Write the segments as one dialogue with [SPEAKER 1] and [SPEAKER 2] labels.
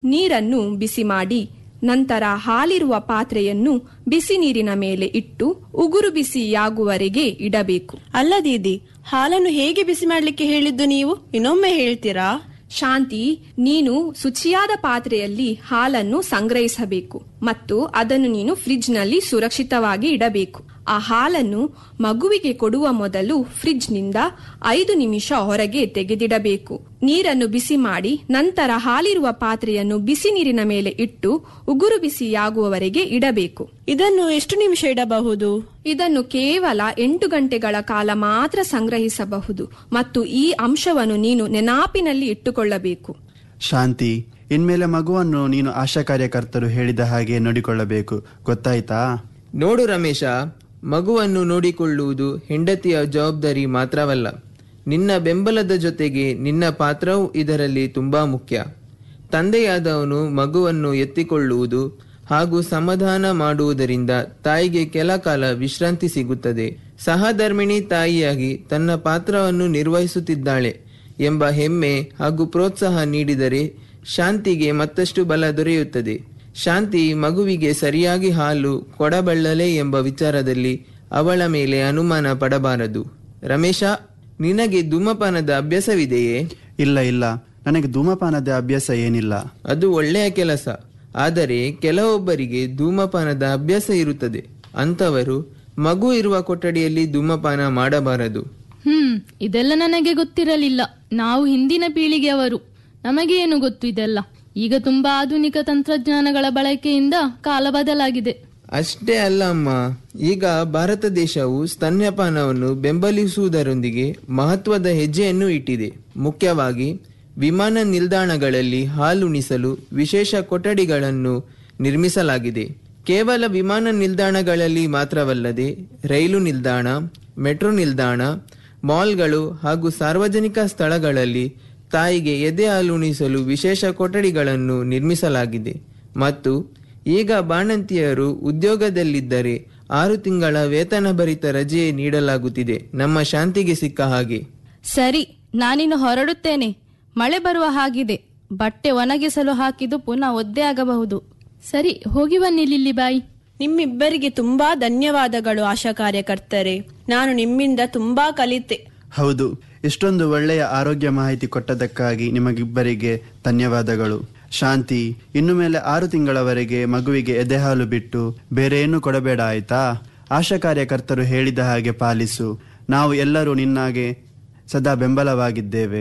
[SPEAKER 1] ನೀರನ್ನು ಬಿಸಿ ಮಾಡಿ ನಂತರ ಹಾಲಿರುವ ಪಾತ್ರೆಯನ್ನು ಬಿಸಿ ನೀರಿನ ಮೇಲೆ ಇಟ್ಟು ಉಗುರು ಬಿಸಿಯಾಗುವರೆಗೆ ಇಡಬೇಕು
[SPEAKER 2] ಅಲ್ಲ ದೀದಿ ಹಾಲನ್ನು ಹೇಗೆ ಬಿಸಿ ಮಾಡ್ಲಿಕ್ಕೆ ಹೇಳಿದ್ದು ನೀವು ಇನ್ನೊಮ್ಮೆ ಹೇಳ್ತೀರಾ
[SPEAKER 1] ಶಾಂತಿ ನೀನು ಶುಚಿಯಾದ ಪಾತ್ರೆಯಲ್ಲಿ ಹಾಲನ್ನು ಸಂಗ್ರಹಿಸಬೇಕು ಮತ್ತು ಅದನ್ನು ನೀನು ಫ್ರಿಡ್ಜ್ನಲ್ಲಿ ಸುರಕ್ಷಿತವಾಗಿ ಇಡಬೇಕು ಆ ಹಾಲನ್ನು ಮಗುವಿಗೆ ಕೊಡುವ ಮೊದಲು ಫ್ರಿಡ್ಜ್ನಿಂದ ಐದು ನಿಮಿಷ ಹೊರಗೆ ತೆಗೆದಿಡಬೇಕು ನೀರನ್ನು ಬಿಸಿ ಮಾಡಿ ನಂತರ ಹಾಲಿರುವ ಪಾತ್ರೆಯನ್ನು ಬಿಸಿ ನೀರಿನ ಮೇಲೆ ಇಟ್ಟು ಉಗುರು ಬಿಸಿಯಾಗುವವರೆಗೆ ಇಡಬೇಕು
[SPEAKER 2] ಇದನ್ನು ಎಷ್ಟು ನಿಮಿಷ ಇಡಬಹುದು
[SPEAKER 1] ಇದನ್ನು ಕೇವಲ ಎಂಟು ಗಂಟೆಗಳ ಕಾಲ ಮಾತ್ರ ಸಂಗ್ರಹಿಸಬಹುದು ಮತ್ತು ಈ ಅಂಶವನ್ನು ನೀನು ನೆನಾಪಿನಲ್ಲಿ ಇಟ್ಟುಕೊಳ್ಳಬೇಕು
[SPEAKER 3] ಶಾಂತಿ ಇನ್ಮೇಲೆ ಮಗುವನ್ನು ನೀನು ಆಶಾ ಕಾರ್ಯಕರ್ತರು ಹೇಳಿದ ಹಾಗೆ ನೋಡಿಕೊಳ್ಳಬೇಕು ಗೊತ್ತಾಯ್ತಾ
[SPEAKER 4] ನೋಡು ರಮೇಶ ಮಗುವನ್ನು ನೋಡಿಕೊಳ್ಳುವುದು ಹೆಂಡತಿಯ ಜವಾಬ್ದಾರಿ ಮಾತ್ರವಲ್ಲ ನಿನ್ನ ಬೆಂಬಲದ ಜೊತೆಗೆ ನಿನ್ನ ಪಾತ್ರವೂ ಇದರಲ್ಲಿ ತುಂಬಾ ಮುಖ್ಯ ತಂದೆಯಾದವನು ಮಗುವನ್ನು ಎತ್ತಿಕೊಳ್ಳುವುದು ಹಾಗೂ ಸಮಾಧಾನ ಮಾಡುವುದರಿಂದ ತಾಯಿಗೆ ಕೆಲ ಕಾಲ ವಿಶ್ರಾಂತಿ ಸಿಗುತ್ತದೆ ಸಹಧರ್ಮಿಣಿ ತಾಯಿಯಾಗಿ ತನ್ನ ಪಾತ್ರವನ್ನು ನಿರ್ವಹಿಸುತ್ತಿದ್ದಾಳೆ ಎಂಬ ಹೆಮ್ಮೆ ಹಾಗೂ ಪ್ರೋತ್ಸಾಹ ನೀಡಿದರೆ ಶಾಂತಿಗೆ ಮತ್ತಷ್ಟು ಬಲ ದೊರೆಯುತ್ತದೆ ಶಾಂತಿ ಮಗುವಿಗೆ ಸರಿಯಾಗಿ ಹಾಲು ಕೊಡಬಲ್ಲಲೆ ಎಂಬ ವಿಚಾರದಲ್ಲಿ ಅವಳ ಮೇಲೆ ಅನುಮಾನ ಪಡಬಾರದು ರಮೇಶ ನಿನಗೆ ಧೂಮಪಾನದ ಅಭ್ಯಾಸವಿದೆಯೇ
[SPEAKER 3] ಇಲ್ಲ ಇಲ್ಲ ನನಗೆ ಧೂಮಪಾನದ ಅಭ್ಯಾಸ ಏನಿಲ್ಲ
[SPEAKER 4] ಅದು ಒಳ್ಳೆಯ ಕೆಲಸ ಆದರೆ ಕೆಲವೊಬ್ಬರಿಗೆ ಧೂಮಪಾನದ ಅಭ್ಯಾಸ ಇರುತ್ತದೆ ಅಂತವರು ಮಗು ಇರುವ ಕೊಠಡಿಯಲ್ಲಿ ಧೂಮಪಾನ ಮಾಡಬಾರದು
[SPEAKER 5] ಹ್ಮ್ ಇದೆಲ್ಲ ನನಗೆ ಗೊತ್ತಿರಲಿಲ್ಲ ನಾವು ಹಿಂದಿನ ಪೀಳಿಗೆಯವರು ನಮಗೆ ಏನು ಗೊತ್ತು ಇದೆಲ್ಲ ಈಗ ತುಂಬಾ ಆಧುನಿಕ ತಂತ್ರಜ್ಞಾನಗಳ ಬಳಕೆಯಿಂದ ಕಾಲ ಬದಲಾಗಿದೆ
[SPEAKER 4] ಅಷ್ಟೇ ಅಲ್ಲ ಅಮ್ಮ ಈಗ ಭಾರತ ದೇಶವು ಸ್ತನ್ಯಪಾನವನ್ನು ಬೆಂಬಲಿಸುವುದರೊಂದಿಗೆ ಮಹತ್ವದ ಹೆಜ್ಜೆಯನ್ನು ಇಟ್ಟಿದೆ ಮುಖ್ಯವಾಗಿ ವಿಮಾನ ನಿಲ್ದಾಣಗಳಲ್ಲಿ ಹಾಲುಣಿಸಲು ವಿಶೇಷ ಕೊಠಡಿಗಳನ್ನು ನಿರ್ಮಿಸಲಾಗಿದೆ ಕೇವಲ ವಿಮಾನ ನಿಲ್ದಾಣಗಳಲ್ಲಿ ಮಾತ್ರವಲ್ಲದೆ ರೈಲು ನಿಲ್ದಾಣ ಮೆಟ್ರೋ ನಿಲ್ದಾಣ ಮಾಲ್ಗಳು ಹಾಗೂ ಸಾರ್ವಜನಿಕ ಸ್ಥಳಗಳಲ್ಲಿ ತಾಯಿಗೆ ಎದೆ ಹಾಲುಣಿಸಲು ವಿಶೇಷ ಕೊಠಡಿಗಳನ್ನು ನಿರ್ಮಿಸಲಾಗಿದೆ ಮತ್ತು ಈಗ ಬಾಣಂತಿಯರು ಉದ್ಯೋಗದಲ್ಲಿದ್ದರೆ ಆರು ತಿಂಗಳ ವೇತನ ಭರಿತ ರಜೆ ನೀಡಲಾಗುತ್ತಿದೆ ನಮ್ಮ ಶಾಂತಿಗೆ ಸಿಕ್ಕ ಹಾಗೆ
[SPEAKER 6] ಸರಿ ನಾನಿನ್ನು ಹೊರಡುತ್ತೇನೆ ಮಳೆ ಬರುವ ಹಾಗಿದೆ ಬಟ್ಟೆ ಒಣಗಿಸಲು ಹಾಕಿದ್ದು ಪುನಃ ಒದ್ದೆ ಆಗಬಹುದು
[SPEAKER 5] ಸರಿ ಹೋಗಿ ಬನ್ನಿ ಲಿಲ್ಲಿ ಬಾಯಿ
[SPEAKER 2] ನಿಮ್ಮಿಬ್ಬರಿಗೆ ತುಂಬಾ ಧನ್ಯವಾದಗಳು ಆಶಾ ಕಾರ್ಯಕರ್ತರೆ ನಾನು ನಿಮ್ಮಿಂದ ತುಂಬಾ ಕಲಿತೆ
[SPEAKER 3] ಹೌದು ಇಷ್ಟೊಂದು ಒಳ್ಳೆಯ ಆರೋಗ್ಯ ಮಾಹಿತಿ ಕೊಟ್ಟದಕ್ಕಾಗಿ ನಿಮಗಿಬ್ಬರಿಗೆ ಧನ್ಯವಾದಗಳು ಶಾಂತಿ ಇನ್ನು ಮೇಲೆ ಆರು ತಿಂಗಳವರೆಗೆ ಮಗುವಿಗೆ ಎದೆಹಾಲು ಬಿಟ್ಟು ಬೇರೆ ಏನು ಕೊಡಬೇಡ ಆಯ್ತಾ ಆಶಾ ಕಾರ್ಯಕರ್ತರು ಹೇಳಿದ ಹಾಗೆ ಪಾಲಿಸು ನಾವು ಎಲ್ಲರೂ ನಿನ್ನಾಗೆ ಸದಾ ಬೆಂಬಲವಾಗಿದ್ದೇವೆ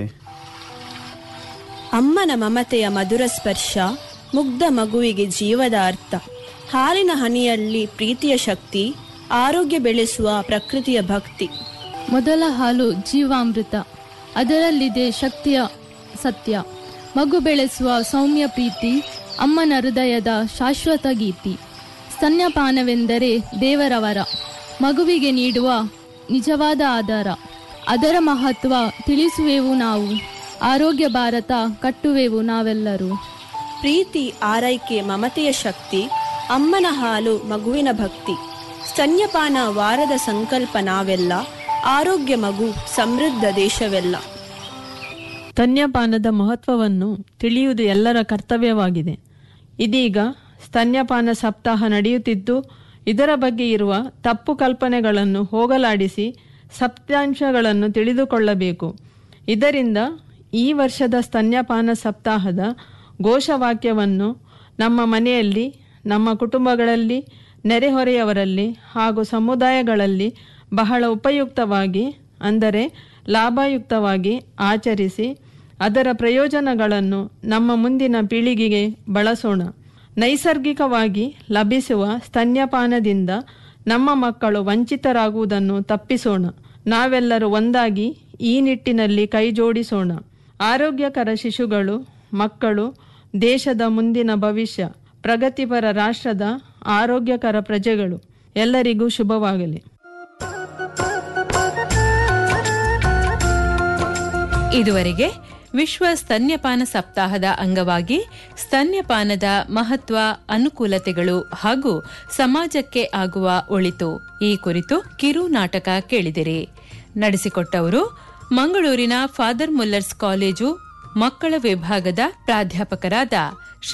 [SPEAKER 2] ಅಮ್ಮನ ಮಮತೆಯ ಮಧುರ ಸ್ಪರ್ಶ ಮುಗ್ಧ ಮಗುವಿಗೆ ಜೀವದ ಅರ್ಥ ಹಾಲಿನ ಹನಿಯಲ್ಲಿ ಪ್ರೀತಿಯ ಶಕ್ತಿ ಆರೋಗ್ಯ ಬೆಳೆಸುವ ಪ್ರಕೃತಿಯ ಭಕ್ತಿ
[SPEAKER 5] ಮೊದಲ ಹಾಲು ಜೀವಾಮೃತ ಅದರಲ್ಲಿದೆ ಶಕ್ತಿಯ ಸತ್ಯ ಮಗು ಬೆಳೆಸುವ ಸೌಮ್ಯ ಪ್ರೀತಿ ಅಮ್ಮನ ಹೃದಯದ ಶಾಶ್ವತ ಗೀತಿ ಸ್ತನ್ಯಪಾನವೆಂದರೆ ದೇವರವರ ಮಗುವಿಗೆ ನೀಡುವ ನಿಜವಾದ ಆಧಾರ ಅದರ ಮಹತ್ವ ತಿಳಿಸುವೆವು ನಾವು ಆರೋಗ್ಯ ಭಾರತ ಕಟ್ಟುವೆವು ನಾವೆಲ್ಲರೂ
[SPEAKER 2] ಪ್ರೀತಿ ಆರೈಕೆ ಮಮತೆಯ ಶಕ್ತಿ ಅಮ್ಮನ ಹಾಲು ಮಗುವಿನ ಭಕ್ತಿ ಸ್ತನ್ಯಪಾನ ವಾರದ ಸಂಕಲ್ಪ ನಾವೆಲ್ಲ ಆರೋಗ್ಯ ಮಗು ಸಮೃದ್ಧ ದೇಶವೆಲ್ಲ
[SPEAKER 7] ಸ್ತನ್ಯಪಾನದ ಮಹತ್ವವನ್ನು ತಿಳಿಯುವುದು ಎಲ್ಲರ ಕರ್ತವ್ಯವಾಗಿದೆ ಇದೀಗ ಸ್ತನ್ಯಪಾನ ಸಪ್ತಾಹ ನಡೆಯುತ್ತಿದ್ದು ಇದರ ಬಗ್ಗೆ ಇರುವ ತಪ್ಪು ಕಲ್ಪನೆಗಳನ್ನು ಹೋಗಲಾಡಿಸಿ ಸತ್ಯಾಂಶಗಳನ್ನು ತಿಳಿದುಕೊಳ್ಳಬೇಕು ಇದರಿಂದ ಈ ವರ್ಷದ ಸ್ತನ್ಯಪಾನ ಸಪ್ತಾಹದ ಘೋಷವಾಕ್ಯವನ್ನು ನಮ್ಮ ಮನೆಯಲ್ಲಿ ನಮ್ಮ ಕುಟುಂಬಗಳಲ್ಲಿ ನೆರೆಹೊರೆಯವರಲ್ಲಿ ಹಾಗೂ ಸಮುದಾಯಗಳಲ್ಲಿ ಬಹಳ ಉಪಯುಕ್ತವಾಗಿ ಅಂದರೆ ಲಾಭಯುಕ್ತವಾಗಿ ಆಚರಿಸಿ ಅದರ ಪ್ರಯೋಜನಗಳನ್ನು ನಮ್ಮ ಮುಂದಿನ ಪೀಳಿಗೆಗೆ ಬಳಸೋಣ ನೈಸರ್ಗಿಕವಾಗಿ ಲಭಿಸುವ ಸ್ತನ್ಯಪಾನದಿಂದ ನಮ್ಮ ಮಕ್ಕಳು ವಂಚಿತರಾಗುವುದನ್ನು ತಪ್ಪಿಸೋಣ ನಾವೆಲ್ಲರೂ ಒಂದಾಗಿ ಈ ನಿಟ್ಟಿನಲ್ಲಿ ಕೈಜೋಡಿಸೋಣ ಆರೋಗ್ಯಕರ ಶಿಶುಗಳು ಮಕ್ಕಳು ದೇಶದ ಮುಂದಿನ ಭವಿಷ್ಯ ಪ್ರಗತಿಪರ ರಾಷ್ಟ್ರದ ಆರೋಗ್ಯಕರ ಪ್ರಜೆಗಳು ಎಲ್ಲರಿಗೂ ಶುಭವಾಗಲಿ
[SPEAKER 8] ಇದುವರೆಗೆ ವಿಶ್ವ ಸ್ತನ್ಯಪಾನ ಸಪ್ತಾಹದ ಅಂಗವಾಗಿ ಸ್ತನ್ಯಪಾನದ ಮಹತ್ವ ಅನುಕೂಲತೆಗಳು ಹಾಗೂ ಸಮಾಜಕ್ಕೆ ಆಗುವ ಒಳಿತು ಈ ಕುರಿತು ಕಿರು ನಾಟಕ ಕೇಳಿದಿರಿ ನಡೆಸಿಕೊಟ್ಟವರು ಮಂಗಳೂರಿನ ಫಾದರ್ ಮುಲ್ಲರ್ಸ್ ಕಾಲೇಜು ಮಕ್ಕಳ ವಿಭಾಗದ ಪ್ರಾಧ್ಯಾಪಕರಾದ